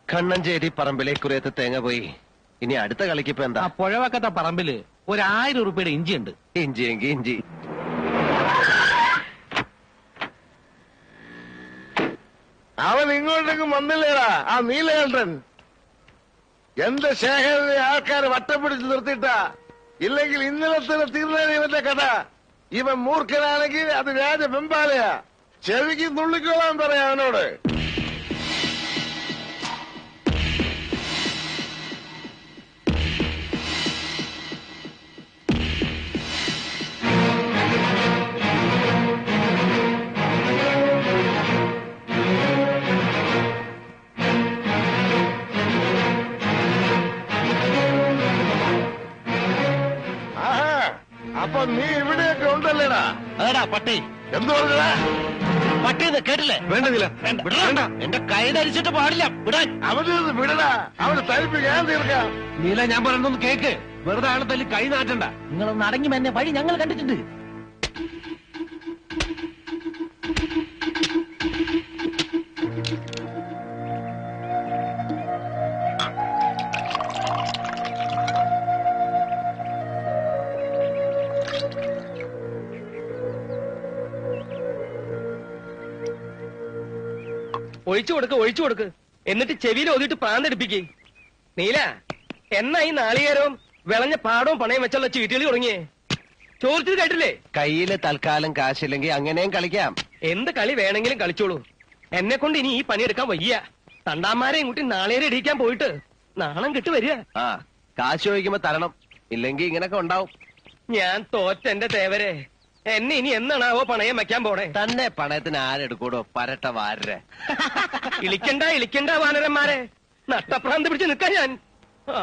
കണ്ണഞ്ചേരി പറമ്പിലെ കുറേത്ത് തേങ്ങ പോയി ഇനി അടുത്ത കളിക്ക് ഇപ്പൊ എന്താ ആ പുഴവക്കത്തെ പറമ്പില് ഒരു ആയിരം ഉറുപ്പിയുടെ ഇഞ്ചി ഉണ്ട് ഇഞ്ചി എങ്കി ഇഞ്ചി അവൻ ഇങ്ങോട്ടേക്കും വന്നില്ലേടാ ആ നീലകണ്ഠൻ എന്റെ ശേഖരനെ ആൾക്കാരെ വട്ടം പിടിച്ച് നിർത്തിയിട്ടാ ഇല്ലെങ്കിൽ ഇന്നലെ തന്നെ തീർന്നേനെ ഇവന്റെ കഥ ഇവൻ മൂർഖനാണെങ്കിൽ അത് രാജ വെമ്പാലയാ ചെവിക്ക് നുള്ളിക്കോളാൻ പറയാം അവനോട് ആഹാ അപ്പൊ നീ ഇവിടെയൊക്കെ ഉണ്ടല്ലേടാ അതെടാ പട്ടി എന്ത് പറഞ്ഞടാ പട്ടി ഇത് കേട്ടില്ലേ വേണ്ടതില്ല വിടടാ. എന്റെ കൈ ധരിച്ചിട്ട് പാടില്ല വിടാൻ അവന് വിടടാ അവന് തരിപ്പ് ഞാൻ തീർക്കാം നീല ഞാൻ പറയുന്നൊന്ന് കേക്ക് വെറുതെ ആളെ തല്ലി കൈ നാട്ടണ്ട നിങ്ങളൊന്ന് അടങ്ങി എന്നെ വഴി ഞങ്ങൾ കണ്ടിട്ടുണ്ട് ഒഴിച്ചു കൊടുക്ക് ഒഴിച്ചു കൊടുക്ക് എന്നിട്ട് ചെവിയിൽ ഒതിട്ട് പ്രാന്തെടുപ്പിക്കേ നീല എന്നാ ഈ നാളികേരവും വിളഞ്ഞ പാടവും പണയം വെച്ചുള്ള ചീട്ടുകളി തുടങ്ങിയേ ചോദിച്ചത് കേട്ടില്ലേ കയ്യില് തൽക്കാലം കാശില്ലെങ്കിൽ അങ്ങനെയും കളിക്കാം എന്ത് കളി വേണമെങ്കിലും കളിച്ചോളൂ എന്നെ കൊണ്ട് ഇനി ഈ പണിയെടുക്കാൻ വയ്യ തണ്ടാമാരെയും കൂട്ടി നാളേരെ ഇടിക്കാൻ പോയിട്ട് നാണം കിട്ടു വരിക ആ കാശ് ചോദിക്കുമ്പോ തരണം ഇല്ലെങ്കിൽ ഇങ്ങനൊക്കെ ഉണ്ടാവും ഞാൻ തോറ്റ എന്റെ തേവരെ എന്നെ ഇനി എന്നാണാവോ പണയം വെക്കാൻ പോണേ തന്നെ പണയത്തിന് ആരെടുക്കൂടോ പരട്ട വാരരെ ഇളിക്കണ്ട ഇളിക്കണ്ട വാനരന്മാരെ നട്ടപ്രാന്ത് പിടിച്ച് നിൽക്കാൻ ഞാൻ ആ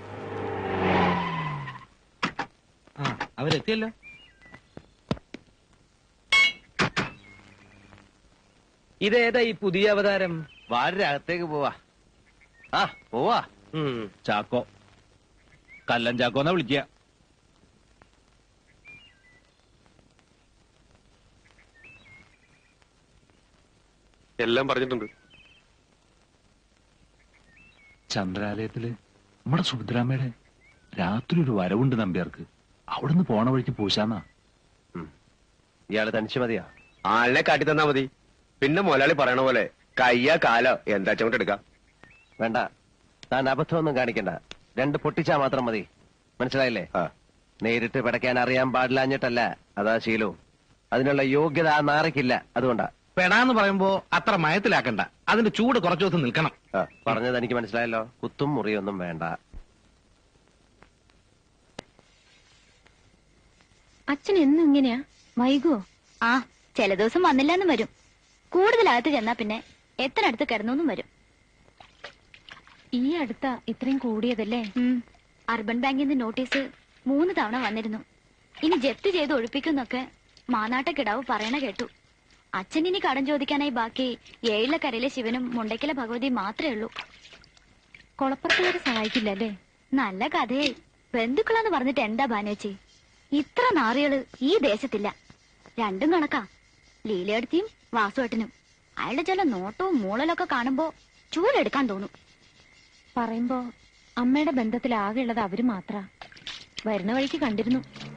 ആ അവരെത്തിയല്ലോ ഇതേതാ ഈ പുതിയ അവതാരം വാരരെ അകത്തേക്ക് പോവാ ആ പോവാ ഉം. ചാക്കോ കല്ലൻ ചാക്കോന്നാ വിളിക്കുക എല്ലാം പറഞ്ഞിട്ടുണ്ട് ചന്ദ്രാലയത്തില് നമ്മുടെ സുഭദ്രാമ്മയുടെ രാത്രി ഒരു വരവുണ്ട് നമ്പ്യാർക്ക് അവിടുന്ന് പോണ വഴിക്ക് പൂശാന്നാ ഇയാള് തനിച്ച് മതിയാ ആളിനെ കാട്ടി തന്നാ മതി പിന്നെ മുതലാളി പറയണ പോലെ കയ്യാ കാലോ എന്താ ചങ്ങോട്ട് എടുക്കാം വേണ്ട താൻ അബദ്ധമൊന്നും കാണിക്കണ്ട രണ്ട് പൊട്ടിച്ചാ മാത്രം മതി മനസ്സിലായില്ലേ നേരിട്ട് പിടയ്ക്കാൻ അറിയാൻ പാടില്ലാഞ്ഞിട്ടല്ല അതാ ശീലവും അതിനുള്ള യോഗ്യത ആ നാറയ്ക്കില്ല അതുകൊണ്ടാ പെടാന്ന് പറയുമ്പോ അത്ര മയത്തിലാക്കണ്ട അതിന്റെ ചൂട് കുറച്ചു ദിവസം നിൽക്കണം ആ, പറഞ്ഞത് എനിക്ക് മനസ്സിലായല്ലോ കുത്തും മുറിയൊന്നും വേണ്ട അച്ഛൻ എന്നും ഇങ്ങനെയാ വൈകുവോ ആ ചില ദിവസം വന്നില്ലാന്നും വരും കൂടുതലകത്ത് ചെന്നാ പിന്നെ എത്ര അടുത്ത് കിടന്നു വരും ഈ അടുത്ത ഇത്രയും കൂടിയതല്ലേ അർബൻ ബാങ്കിൽ നിന്ന് നോട്ടീസ് മൂന്ന് തവണ വന്നിരുന്നു ഇനി ജപ്തി ചെയ്ത് ഒഴിപ്പിക്കുന്നൊക്കെ മാനാട്ടക്കിടാവ് പറയണ കേട്ടു അച്ഛൻ ഇനി കടം ചോദിക്കാനായി ബാക്കി ഏഴിലക്കരയിലെ ശിവനും മുണ്ടയ്ക്കലെ ഭഗവതിയും മാത്രമേ ഉള്ളൂ കൊളപ്പുറത്തുകാരെ സഹായിക്കില്ലല്ലേ നല്ല കഥയെ ബന്ധുക്കളാന്ന് പറഞ്ഞിട്ട് എന്താ ബാനേച്ചി ഇത്ര നാറികള് ഈ ദേശത്തില്ല രണ്ടും കണക്കാ ലീലയെടുത്തിയും വാസുവേട്ടനും അയാളുടെ ചില നോട്ടവും മൂളലൊക്കെ കാണുമ്പോ ചൂലെടുക്കാൻ തോന്നും പറയുമ്പോ അമ്മയുടെ ബന്ധത്തിൽ ആകെ ഉള്ളത് അവര് മാത്ര വരുന്ന വഴിക്ക് കണ്ടിരുന്നു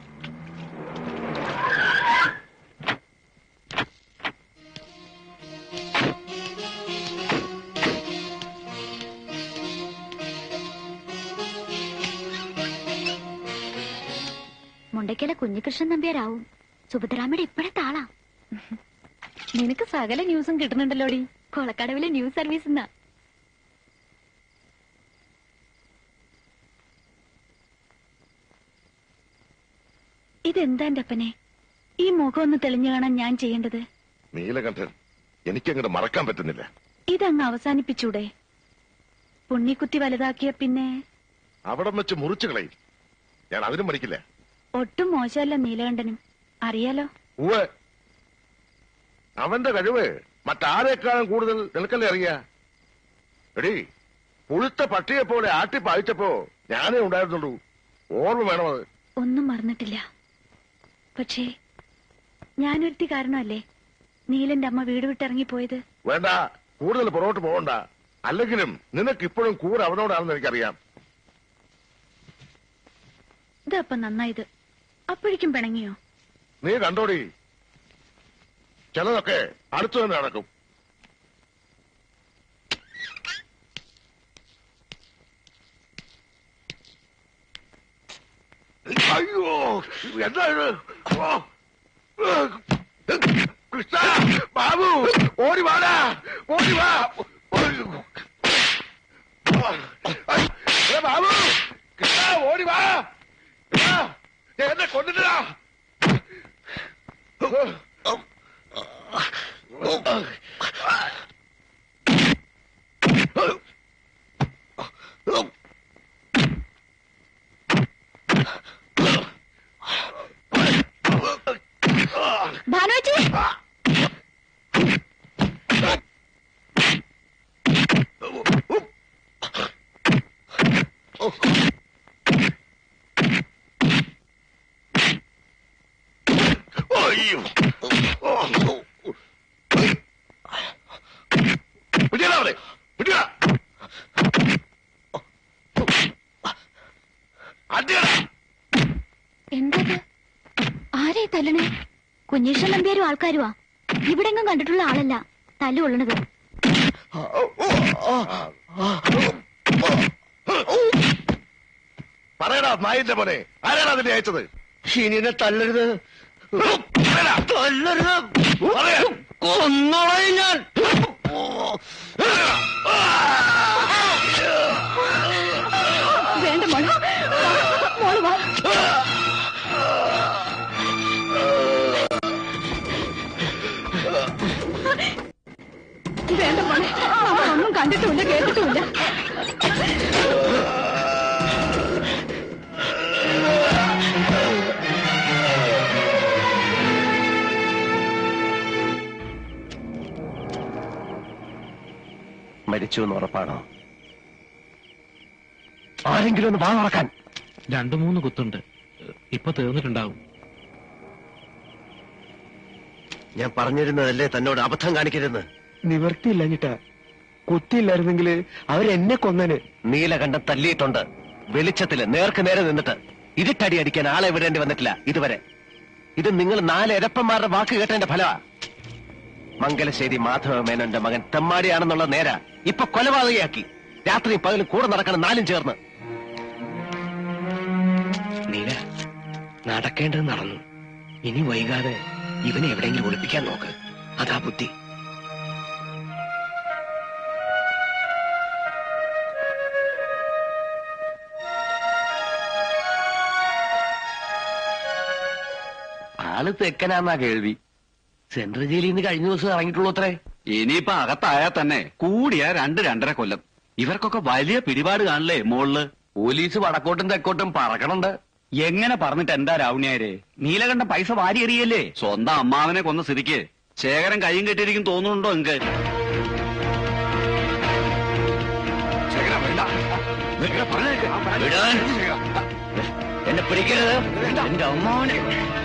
മുണ്ടയ്ക്കല കുഞ്ഞികൃഷ്ണൻ നമ്പ്യാരാവും സുഭദ്രാമയുടെ ഇപ്പോഴത്തെ ആളാ നിനക്ക് സകല ന്യൂസും കിട്ടുന്നുണ്ടല്ലോടി കൊളക്കടവിലെ ന്യൂസ് സർവീസ് എന്നാ ഇതെന്താ എന്റെ അപ്പനെ ഈ മുഖം ഒന്ന് തെളിഞ്ഞു കാണാൻ ഞാൻ ചെയ്യേണ്ടത് നീലകണ്ഠൻ എനിക്കങ്ങോട്ട് മറക്കാൻ പറ്റുന്നില്ല ഇതങ്ങ് അവസാനിപ്പിച്ചൂടെ പുണ്ണിക്കുത്തി വലുതാക്കിയ പിന്നെ അവിടം വെച്ച് മുറിച്ചു കളയും ഞാൻ അതിനും മടിക്കില്ല ഒട്ടും മോശമല്ല നീലകണ്ഠനും അറിയാലോ ഉവ്വ് അവന്റെ കഴിവ് മറ്റാരേക്കാളും കൂടുതൽ നിനക്കല്ലേ അറിയാ എടി പുഴുത്ത പട്ടിയെ പോലെ ആട്ടി പായിച്ചപ്പോ ഞാനേ ഉണ്ടായിരുന്നുള്ളൂ ഓർമ്മ വേണം അത് ഒന്നും മറന്നിട്ടില്ല പക്ഷേ ഞാനൊരുത്തി കാരണമല്ലേ നീലന്റെ അമ്മ വീട് വിട്ടിറങ്ങിപ്പോയത് വേണ്ട കൂടുതൽ പുറകോട്ട് പോകണ്ട അല്ലെങ്കിലും നിനക്ക് ഇപ്പോഴും കൂടെ അവനോടാണെന്ന് എനിക്കറിയാം ഇതപ്പൊ നന്നായത് അപ്പോഴേക്കും പിണങ്ങിയോ നീ കണ്ടോടി ചിലതൊക്കെ അടുത്തു തന്നെ നടക്കും അയ്യോ എന്താ ഇത് ഓ. കൃഷ്ണ ബാബു ഓടി വാടാ ഓടി വാ ഏ, ബാബു കൃഷ്ണ ഓടി വാ ആ, എന്നെ കൊണ്ടിട്ടാ ഭാനുവച്ചി അയ്യോ പിടിയടാ അവരെ പിടിയടാ അടിയടാ എന്തത് ആരെ തല്ലണേ കുഞ്ഞീഷൻ നമ്പ്യാരും ആൾക്കാരുവാ ഇവിടെങ്ങും കണ്ടിട്ടുള്ള ആളല്ല തല്ലു കൊള്ളണത് പറയടാ നായിന്റെ മോനെ ആരാണ് അതിനെ അയച്ചത് ഷീനിനെ തല്ലരുത് പറയടാ. തല്ലരുത് പറയാ. കൊന്നോളായി ഞാൻ വേണ്ട മോള് മോള് വാ വേണ്ട മോളെ അവൾ ഒന്നും കണ്ടിട്ടുമില്ല കേട്ടിട്ടുമില്ല മരിച്ചു എന്ന് ഉറപ്പാണോ ആരെങ്കിലും ഒന്ന് വാ തുറക്കാൻ രണ്ടു മൂന്ന് കുത്തുണ്ട് ഇപ്പൊ തീർന്നിട്ടുണ്ടാവും ഞാൻ പറഞ്ഞിരുന്നതല്ലേ തന്നോട് അബദ്ധം കാണിക്കരുതെന്ന് നിവർത്തിയില്ലഞ്ഞിട്ടാ കുത്തിയില്ലായിരുന്നെങ്കിൽ അവരെന്നെ കൊന്നന് നീലകണ്ഠം തല്ലിയിട്ടുണ്ട് വെളിച്ചത്തില് നേർക്ക് നേരെ നിന്നിട്ട് ഇരുട്ടടി അടിക്കാൻ ആളെ വിടേണ്ടി വന്നിട്ടില്ല ഇതുവരെ ഇത് നിങ്ങൾ നാല് എരപ്പന്മാരുടെ വാക്ക് കേട്ടതിന്റെ ഫലമാ മംഗലശ്ശേരി മാധവ മേനോന്റെ മകൻ തെമ്മാടിയാണെന്നുള്ള നേര ഇപ്പൊ കൊലപാതകയാക്കി രാത്രിയും പകലും കൂടെ നടക്കണം നാലും ചേർന്ന് നീല നടക്കേണ്ടത് നടന്നു ഇനി വൈകാതെ ഇവനെ എവിടെയെങ്കിലും ഒളിപ്പിക്കാൻ നോക്ക് അതാ ബുദ്ധി ആള് തെക്കനാന്നാ കേൾവി സെൻട്രൽ ജയിലിൽ നിന്ന് കഴിഞ്ഞ ദിവസം ഇറങ്ങിയിട്ടുള്ളൂ അത്രേ ഇനിയിപ്പൊ അകത്തായാൽ തന്നെ കൂടിയ രണ്ട് രണ്ടര കൊല്ലം ഇവർക്കൊക്കെ വലിയ പിടിപാട് കാണില്ലേ മോളില് പോലീസ് വടക്കോട്ടും തെക്കോട്ടും പറക്കണുണ്ട് എങ്ങനെ പറഞ്ഞിട്ട് എന്താ രാവണിയാരെ നീലകണ്ഠ പൈസ വാരി എറിയല്ലേ സ്വന്തം അമ്മാവനെ കൊന്ന സ്ഥിതിക്ക് ശേഖരൻ കയ്യും കെട്ടിയിരിക്കും തോന്നുന്നുണ്ടോ നിങ്ങക്ക് എന്നെ പിടിക്കരുത് എന്റെ അമ്മാവനെ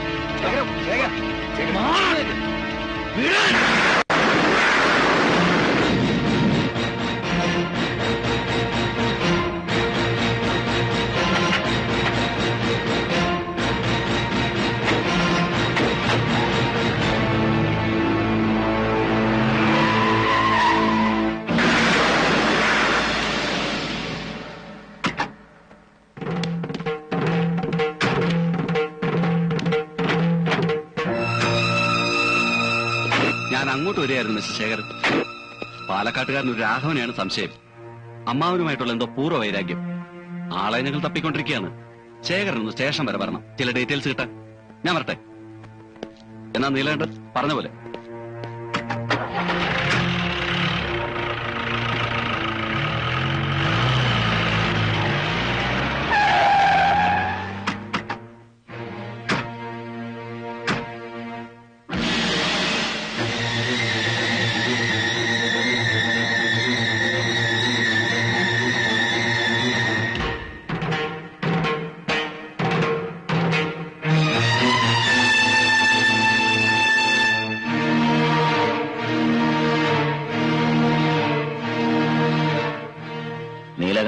ഞാൻ അങ്ങോട്ട് വരികയായിരുന്നു മിസ്റ്റർ ശേഖരൻ പാലക്കാട്ടുകാരൻ ഒരു രാഘവനെയാണ് സംശയം അമ്മാവനുമായിട്ടുള്ള എന്തോ പൂർവ്വ വൈരാഗ്യം ആളെ ഞങ്ങൾ തപ്പിക്കൊണ്ടിരിക്കുകയാണ് ശേഖരൻ ഒന്ന് സ്റ്റേഷൻ വരെ വരണം ചില ഡീറ്റെയിൽസ് കിട്ടാൻ ഞാൻ വരട്ടെ എന്നാ നീലകണ്ഠൻ പറഞ്ഞ പോലെ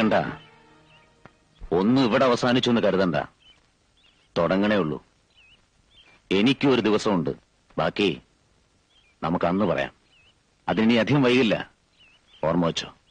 കണ്ട ഒന്നും ഇവിടെ അവസാനിച്ചു എന്ന് കരുതണ്ട തുടങ്ങണേ ഉള്ളൂ എനിക്കും ഒരു ദിവസമുണ്ട് ബാക്കി നമുക്ക് അന്ന് പറയാം അതിനി അധികം വൈകില്ല ഓർമ്മ വെച്ചോ